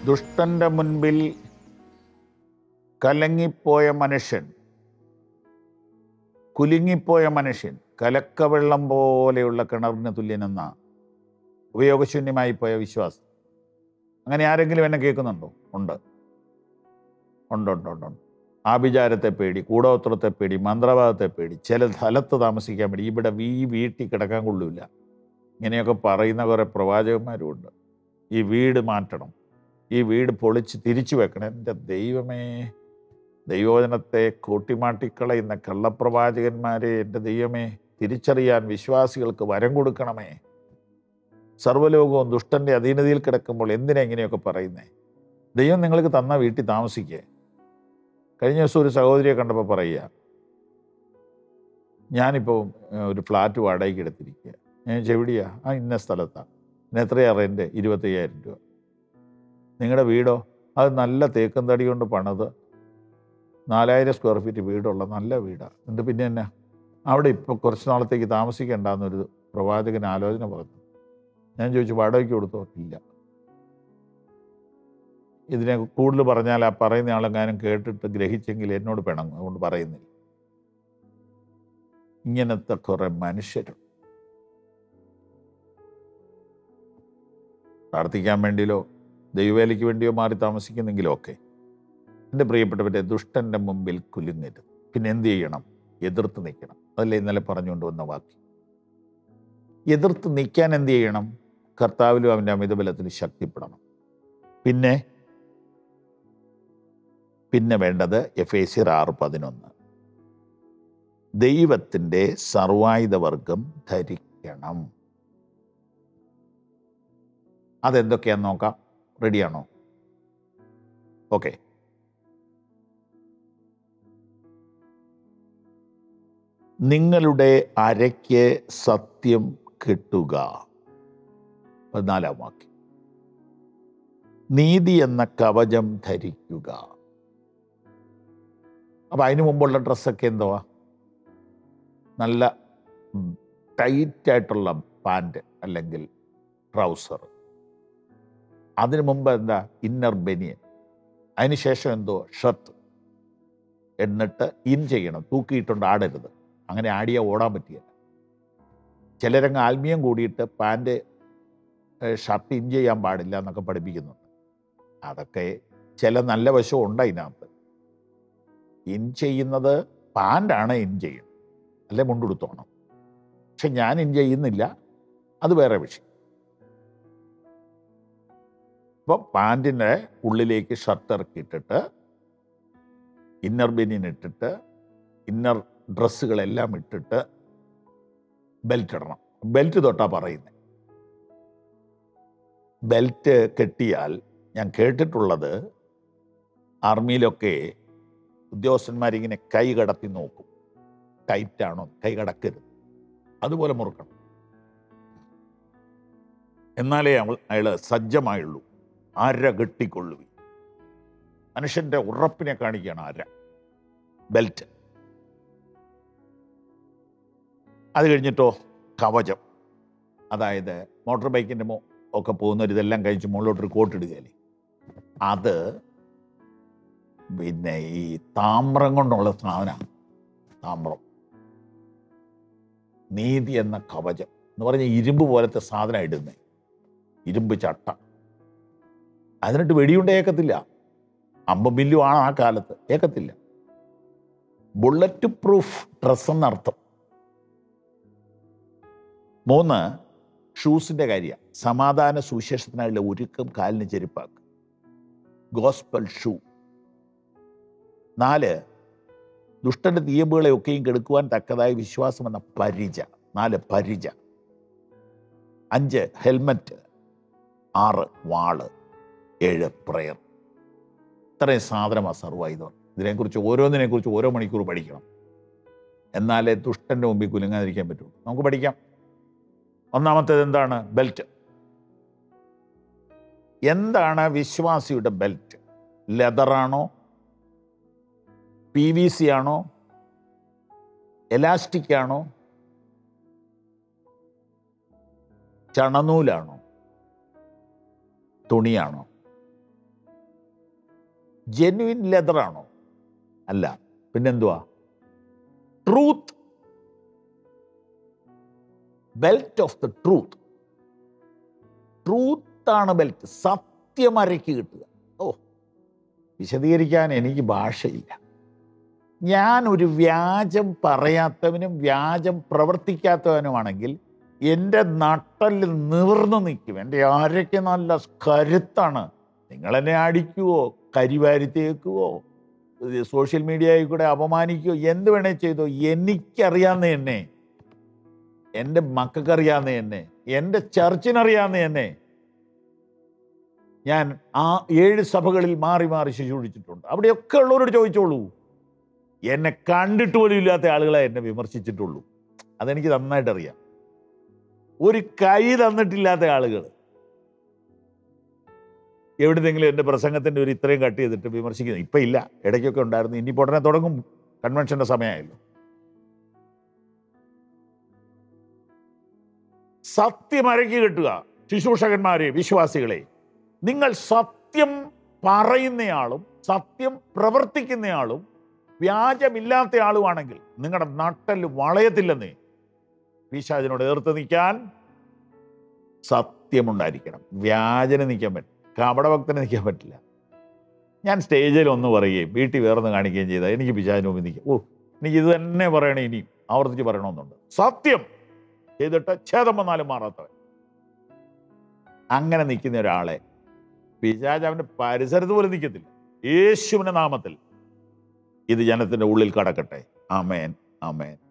ദുഷ്ടന്റെ മുൻപിൽ കലങ്ങിപ്പോയ മനുഷ്യൻ കുലുങ്ങിപ്പോയ മനുഷ്യൻ കലക്കവെള്ളം പോലെയുള്ള കിണറിന് തുല്യനെന്ന ഉപയോഗശൂന്യമായി പോയ വിശ്വാസം അങ്ങനെ ആരെങ്കിലും എന്നെ കേൾക്കുന്നുണ്ടോ ഉണ്ട് ഉണ്ട് ഉണ്ട് ഉണ്ട് ഉണ്ട് ആഭിചാരത്തെ പേടി കൂടോത്രത്തെ പേടി മന്ത്രവാദത്തെ പേടി ചില സ്ഥലത്ത് താമസിക്കാൻ പേടി ഇവിടെ ഈ വീട്ടിൽ കിടക്കാൻ കൊള്ളില്ല ഇങ്ങനെയൊക്കെ പറയുന്ന കുറേ പ്രവാചകന്മാരുമുണ്ട് ഈ വീട് മാറ്റണം ഈ വീട് പൊളിച്ച് തിരിച്ചു വെക്കണം എൻ്റെ ദൈവമേ ദൈവവചനത്തെ കൂട്ടിമാട്ടിക്കളയുന്ന കള്ളപ്രവാചകന്മാരെ എൻ്റെ ദൈവമേ തിരിച്ചറിയാൻ വിശ്വാസികൾക്ക് വരം കൊടുക്കണമേ സർവ്വലോകവും ദുഷ്ടൻ്റെ അധീനതയിൽ കിടക്കുമ്പോൾ എന്തിനാ ഇങ്ങനെയൊക്കെ പറയുന്നേ ദൈവം നിങ്ങൾക്ക് തന്ന വീട്ടിൽ താമസിക്കേ കഴിഞ്ഞ ദിവസം ഒരു സഹോദരിയെ കണ്ടപ്പോൾ പറയുക ഞാനിപ്പോൾ ഏഹ്, ഒരു ഫ്ലാറ്റ് വാടകയ്ക്ക് എടുത്തിരിക്കുക ഞാൻ ചോദിച്ചു, എവിടെയാ ആ ഇന്ന സ്ഥലത്താണ് പിന്നെ എത്രയാ റെൻറ്റ് ഇരുപത്തയ്യായിരം രൂപ നിങ്ങളുടെ വീടോ അത് നല്ല തേക്കും തടി കൊണ്ട് പണിത് നാലായിരം സ്ക്വയർ ഫീറ്റ് വീടുള്ള നല്ല വീടാണ് എന്നിട്ട് പിന്നെ എന്നാ അവിടെ ഇപ്പോൾ കുറച്ച് നാളത്തേക്ക് താമസിക്കേണ്ടെന്നൊരു പ്രവാചകൻ ആലോചന പറഞ്ഞു ഞാൻ ചോദിച്ചു വാടകയ്ക്ക് കൊടുത്തോ ഇല്ല ഇതിനെ കൂടുതൽ പറഞ്ഞാൽ ആ പറയുന്ന ആളെങ്ങാനും കേട്ടിട്ട് ഗ്രഹിച്ചെങ്കിൽ എന്നോട് പിണങ്ങും അതുകൊണ്ട് പറയുന്നില്ല ഇങ്ങനത്തെ കുറെ മനുഷ്യരുണ്ട് പ്രാർത്ഥിക്കാൻ വേണ്ടിയിലോ ദൈവവേലയ്ക്ക് വേണ്ടിയോ മാറി താമസിക്കുന്നെങ്കിലോ ഒക്കെ എൻ്റെ പ്രിയപ്പെട്ടവരെ ദുഷ്ടൻ്റെ മുമ്പിൽ കുലുങ്ങരുത് പിന്നെ എന്ത് ചെയ്യണം എതിർത്ത് നിൽക്കണം അതല്ലേ ഇന്നലെ പറഞ്ഞുകൊണ്ട് വന്ന വാക്യം എതിർത്ത് നിൽക്കാൻ എന്ത് ചെയ്യണം കർത്താവിലും അവൻ്റെ അമിതബലത്തിന് ശക്തിപ്പെടണം പിന്നെ പിന്നെ വേണ്ടത് എഫ് എ സിർ ആറ് പതിനൊന്ന് ദൈവത്തിൻ്റെ സർവായുധവർഗം ധരിക്കണം അതെന്തൊക്കെയാന്ന് നോക്കാം റെഡിയാണോ ഓക്കെ നിങ്ങളുടെ അരയ്ക്ക് സത്യം കിട്ടുക പതിനാലാം വാക്യം നീതി എന്ന കവചം ധരിക്കുക അപ്പം അതിനു മുമ്പുള്ള ഡ്രസ്സൊക്കെ എന്തുവാ നല്ല ടൈറ്റായിട്ടുള്ള പാൻറ് അല്ലെങ്കിൽ ട്രൗസർ അതിനു മുമ്പ് എന്താ ഇന്നർ ബനിയൻ അതിനുശേഷം എന്തോ ഷർട്ട് എന്നിട്ട് ഇൻ ചെയ്യണം തൂക്കിയിട്ടുണ്ട് ആടരുത് അങ്ങനെ ആടിയാൽ ഓടാൻ പറ്റിയല്ല ചിലരങ്ങ് ആത്മീയം കൂടിയിട്ട് പാൻറ് ഷർട്ട് ഇൻ ചെയ്യാൻ പാടില്ല എന്നൊക്കെ പഠിപ്പിക്കുന്നുണ്ട് അതൊക്കെ ചില നല്ല വശവും ഉണ്ട് അതിനകത്ത് ഇൻ ചെയ്യുന്നത് പാൻ്റാണ് ഇൻ ചെയ്യണം അല്ലെ മുണ്ടെടുത്തോണം പക്ഷെ ഞാൻ ഇൻ ചെയ്യുന്നില്ല അത് വേറെ വിഷയം അപ്പോൾ പാൻറ്റിൻ്റെ ഉള്ളിലേക്ക് ഷർട്ട് ഇറക്കിയിട്ടിട്ട് ഇന്നർ ബനിയൻ ഇട്ടിട്ട് ഇന്നർ ഡ്രസ്സുകളെല്ലാം ഇട്ടിട്ട് ബെൽറ്റ് ഇടണം ബെൽറ്റ് തൊട്ടാ പറയുന്നത് ബെൽറ്റ് കെട്ടിയാൽ ഞാൻ കേട്ടിട്ടുള്ളത് ആർമിയിലൊക്കെ ഉദ്യോഗസ്ഥന്മാരിങ്ങനെ കൈ കടത്തി നോക്കും ടൈറ്റാണോ കൈ കടക്കരുത് അതുപോലെ മുറുക്കണം എന്നാലേ അവൾ അയാൾ സജ്ജമായുള്ളൂ അര കെട്ടിക്കൊള്ളു മനുഷ്യന്റെ ഉറപ്പിനെ കാണിക്കുകയാണ് അര ബെൽറ്റ് അത് കഴിഞ്ഞിട്ടോ കവചം അതായത് മോട്ടോർ ബൈക്കിൻ്റെ മോ ഒക്കെ പോകുന്നവർ ഇതെല്ലാം കഴിച്ച് മുകളിലോട്ടൊരു കോട്ടിടുകയല്ലേ അത് പിന്നെ ഈ താമ്രം കൊണ്ടുള്ള സാധനമാണ് താമ്രം നീതി എന്ന കവചം എന്ന് പറഞ്ഞ ഇരുമ്പ് പോലത്തെ സാധനം ഇടുന്നത് ഇരുമ്പ് ചട്ട അതിനിട്ട് വെടിയുണ്ട ഏക്കത്തില്ല അമ്പ മില്ലും ആണ് ആ കാലത്ത് ഏക്കത്തില്ല ബുള്ളറ്റ് പ്രൂഫ് ഡ്രസ് എന്നർത്ഥം മൂന്ന് ഷൂസിൻ്റെ കാര്യം സമാധാന സുവിശേഷത്തിനായുള്ള ഒരുക്കം കാലിന് ചെരുപ്പാക്കുക ഗോസ്പൽ ഷൂ നാല് ദുഷ്ടന്റെ തീയമ്പുകളെ ഒക്കെയും കെടുക്കുവാൻ തക്കതായ വിശ്വാസം എന്ന പരിച നാല് പരിച അഞ്ച് ഹെൽമറ്റ് ആറ് വാള് ഏഴ് പ്രയർ ഇത്രയും സാധനമാണ് സർവായുധം ഇതിനെക്കുറിച്ച് ഓരോന്നിനെക്കുറിച്ച് ഓരോ മണിക്കൂർ പഠിക്കണം എന്നാലേ ദുഷ്ടന്റെ മുമ്പിൽ കുലുങ്ങാതിരിക്കാൻ പറ്റുള്ളൂ നമുക്ക് പഠിക്കാം ഒന്നാമത്തേത് എന്താണ് ബെൽറ്റ് എന്താണ് വിശ്വാസിയുടെ ബെൽറ്റ് ലെതറാണോ പി വി സി ആണോ എലാസ്റ്റിക് ആണോ ചണനൂലാണോ തുണിയാണോ ജെന്വിൻ ലെതറാണോ അല്ല പിന്നെന്തുവാ truth belt of the truth ട്രൂത്താണ് ബെൽറ്റ് സത്യമരയ്ക്ക് കിട്ടുക ഓ വിശദീകരിക്കാൻ എനിക്ക് ഭാഷയില്ല ഞാൻ ഒരു വ്യാജം പറയാത്തവനും വ്യാജം പ്രവർത്തിക്കാത്തവനുമാണെങ്കിൽ എൻ്റെ നട്ടല് നിവർന്നു നിൽക്കും എൻ്റെ ആരൊക്കെ നല്ല കരുത്താണ് നിങ്ങളെന്നെ അടിക്കുവോ കരിവാരി തേക്കുവോ ഇത് സോഷ്യൽ മീഡിയയിൽ കൂടെ അപമാനിക്കുകയോ എന്ത് വേണേ ചെയ്തോ എനിക്കറിയാവുന്ന എന്നെ എൻ്റെ മക്കൾക്കറിയാവുന്ന എന്നെ എൻ്റെ ചർച്ചിനറിയാവുന്ന എന്നെ ഞാൻ ആ ഏഴ് സഭകളിൽ മാറി മാറി ശുശ്രൂഷിച്ചിട്ടുണ്ട് അവിടെയൊക്കെ ഉള്ളവരോട് ചോദിച്ചോളൂ എന്നെ കണ്ടിട്ട് പോലും ഇല്ലാത്ത ആളുകളെ എന്നെ വിമർശിച്ചിട്ടുള്ളൂ അതെനിക്ക് നന്നായിട്ട് അറിയാം ഒരു കൈ തന്നിട്ടില്ലാത്ത ആളുകൾ എവിടുന്നെങ്കിലും എൻ്റെ പ്രസംഗത്തിൻ്റെ ഒരു ഇത്രയും കട്ട് ചെയ്തിട്ട് വിമർശിക്കുന്നു ഇപ്പം ഇല്ല ഇടയ്ക്കൊക്കെ ഉണ്ടായിരുന്നു ഇനിയിപ്പോൾ ഉടനെ തുടങ്ങും കൺവെൻഷൻ്റെ സമയമായല്ലോ സത്യമരയ്ക്ക് കിട്ടുക ശുശ്രൂഷകന്മാരെ വിശ്വാസികളെ നിങ്ങൾ സത്യം പറയുന്നയാളും സത്യം പ്രവർത്തിക്കുന്നയാളും വ്യാജമില്ലാത്ത ആളുമാണെങ്കിൽ നിങ്ങളുടെ നട്ടല് വളയത്തില്ലെന്നേ പിശാചിനോട് ഏർത്ത് നിൽക്കാൻ സത്യമുണ്ടായിരിക്കണം വ്യാജന നിൽക്കാൻ പറ്റും കപടഭക്തന് നിൽക്കാൻ പറ്റില്ല ഞാൻ സ്റ്റേജിൽ ഒന്ന് പറയുകയും വീട്ടിൽ വേറൊന്ന് കാണിക്കുകയും ചെയ്താൽ എനിക്ക് പിശാചിന് മുമ്പിൽ നിൽക്കാം ഓ എനിക്ക് ഇത് തന്നെ പറയണേ ഇനിയും ആവർത്തിച്ച് പറയണമെന്നുണ്ട് സത്യം ചെയ്തിട്ട് ഛേദം വന്നാലും മാറാത്തവൻ അങ്ങനെ നിൽക്കുന്ന ഒരാളെ പിശാജ് അവൻ്റെ പരിസരത്ത് പോലും നിൽക്കത്തില്ല യേശുവിൻ്റെ നാമത്തിൽ ഇത് ജനത്തിൻ്റെ ഉള്ളിൽ കടക്കട്ടെ ആമേൻ ആമേൻ